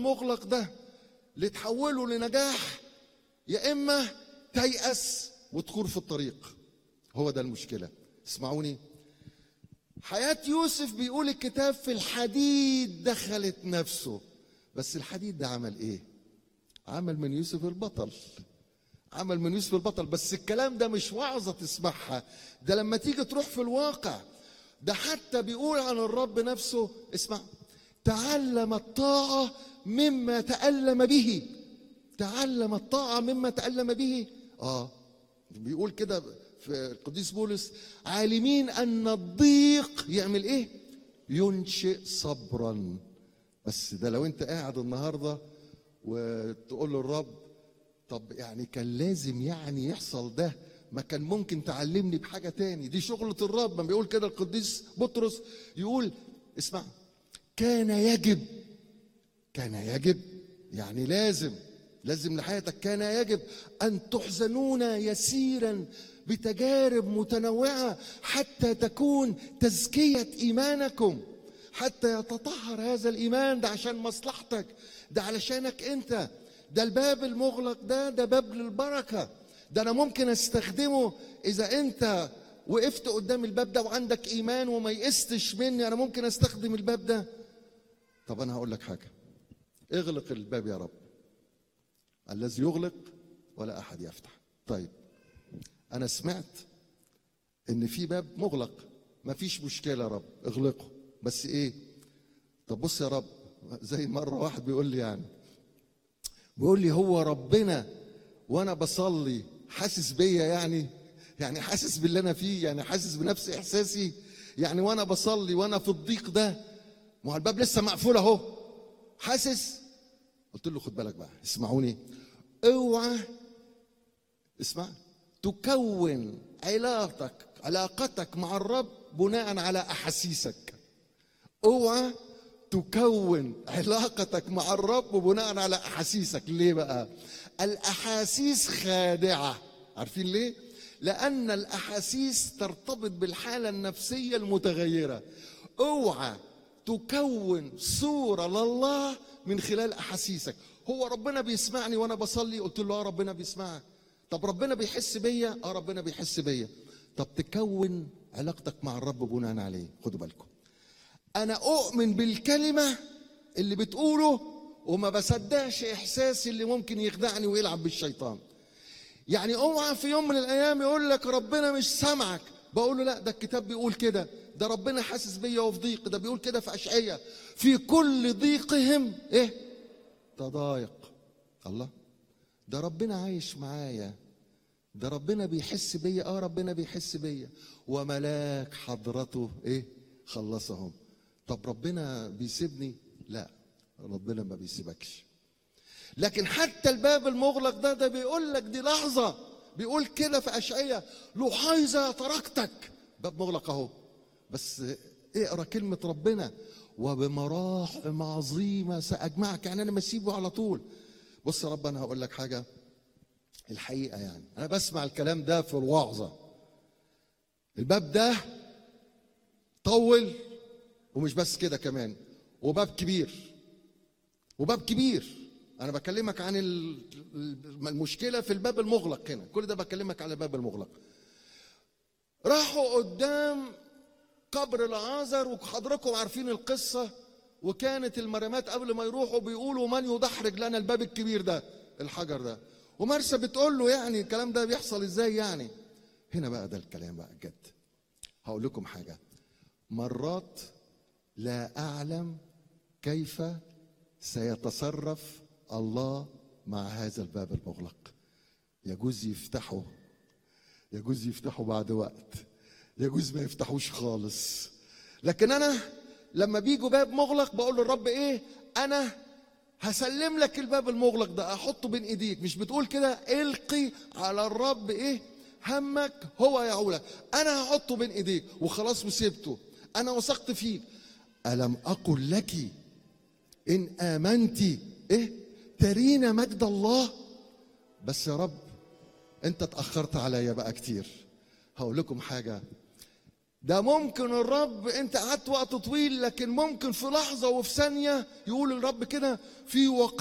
المغلق ده اللي تحوله لنجاح يا اما تيأس وتخور في الطريق هو ده المشكله اسمعوني حياة يوسف بيقول الكتاب في الحديد دخلت نفسه بس الحديد ده عمل ايه عمل من يوسف البطل عمل من يوسف البطل بس الكلام ده مش وعظة تسمعها ده لما تيجي تروح في الواقع ده حتى بيقول عن الرب نفسه اسمع تعلم الطاعة مما تألم به تعلم الطاعة مما تألم به اه بيقول كده في القديس بولس عالمين ان الضيق يعمل ايه ينشئ صبرا بس ده لو انت قاعد النهارده وتقول للرب طب يعني كان لازم يعني يحصل ده ما كان ممكن تعلمني بحاجه تاني دي شغله الرب ما بيقول كده القديس بطرس يقول اسمع كان يجب كان يجب يعني لازم لازم لحياتك كان يجب ان تحزنون يسيرا بتجارب متنوعه حتى تكون تزكيه ايمانكم حتى يتطهر هذا الايمان ده عشان مصلحتك ده علشانك انت ده الباب المغلق ده ده باب للبركه ده انا ممكن استخدمه اذا انت وقفت قدام الباب ده وعندك ايمان وما يئستش مني انا ممكن استخدم الباب ده طب انا هقول لك حاجه اغلق الباب يا رب الذي يغلق ولا احد يفتح طيب انا سمعت ان في باب مغلق مفيش مشكله يا رب اغلقه بس ايه طب بص يا رب زي مره واحد بيقول لي يعني بيقول لي هو ربنا وانا بصلي حاسس بيا يعني يعني حاسس باللي انا فيه يعني حاسس بنفس احساسي يعني وانا بصلي وانا في الضيق ده ما هو الباب لسه مقفول اهو حاسس قلت له خد بالك بقى اسمعوني اوعى اسمع تكون علاقتك علاقتك مع الرب بناء على احاسيسك اوعى تكون علاقتك مع الرب بناء على احاسيسك ليه بقى الاحاسيس خادعه عارفين ليه لان الاحاسيس ترتبط بالحاله النفسيه المتغيره اوعى تكون صوره لله من خلال احاسيسك هو ربنا بيسمعني وانا بصلي قلت له اه ربنا بيسمعك طب ربنا بيحس بيا اه ربنا بيحس بيا طب تكون علاقتك مع الرب بناء عليه خدوا بالكم انا اؤمن بالكلمه اللي بتقوله وما بصدقش احساسي اللي ممكن يخدعني ويلعب بالشيطان يعني اوعى في يوم من الايام يقول لك ربنا مش سامعك بقول له لا ده الكتاب بيقول كده ده ربنا حاسس بيا وفي ضيق ده بيقول كده في اشعياء في كل ضيقهم ايه تضايق الله ده ربنا عايش معايا ده ربنا بيحس بيا اه ربنا بيحس بيا وملاك حضرته ايه خلصهم طب ربنا بيسيبني لا ربنا ما بيسيبكش لكن حتى الباب المغلق ده ده بيقول لك دي لحظة بيقول كده في أشعية لحيظة تركتك باب مغلق أهو بس اقرا كلمة ربنا وبمراحم عظيمة سأجمعك يعني أنا مسيبه على طول بص يا رب أنا هقول لك حاجة الحقيقة يعني أنا بسمع الكلام ده في الوعظة الباب ده طول ومش بس كده كمان وباب كبير وباب كبير انا بكلمك عن ال- المشكله في الباب المغلق هنا كل ده بكلمك على الباب المغلق راحوا قدام قبر العازر وحضراتكم عارفين القصه وكانت المريمات قبل ما يروحوا بيقولوا من يدحرج لنا الباب الكبير ده الحجر ده ومرسى بتقول له يعني الكلام ده بيحصل ازاي يعني هنا بقى ده الكلام بقى جد هقول لكم حاجه مرات لا اعلم كيف سيتصرف الله مع هذا الباب المغلق يجوز يفتحه يجوز يفتحه بعد وقت يجوز ما يفتحوش خالص لكن انا لما بيجوا باب مغلق بقول للرب ايه انا هسلم لك الباب المغلق ده احطه بين ايديك مش بتقول كده القي على الرب ايه همك هو يعولك انا هحطه بين ايديك وخلاص وسيبته انا وثقت فيك الم اقل لك ان امنت ايه ترين مجد الله بس يا رب انت اتاخرت عليا بقى كتير هقول لكم حاجه ده ممكن الرب انت قعدت وقت طويل لكن ممكن في لحظه وفي ثانيه يقول الرب كده في وقت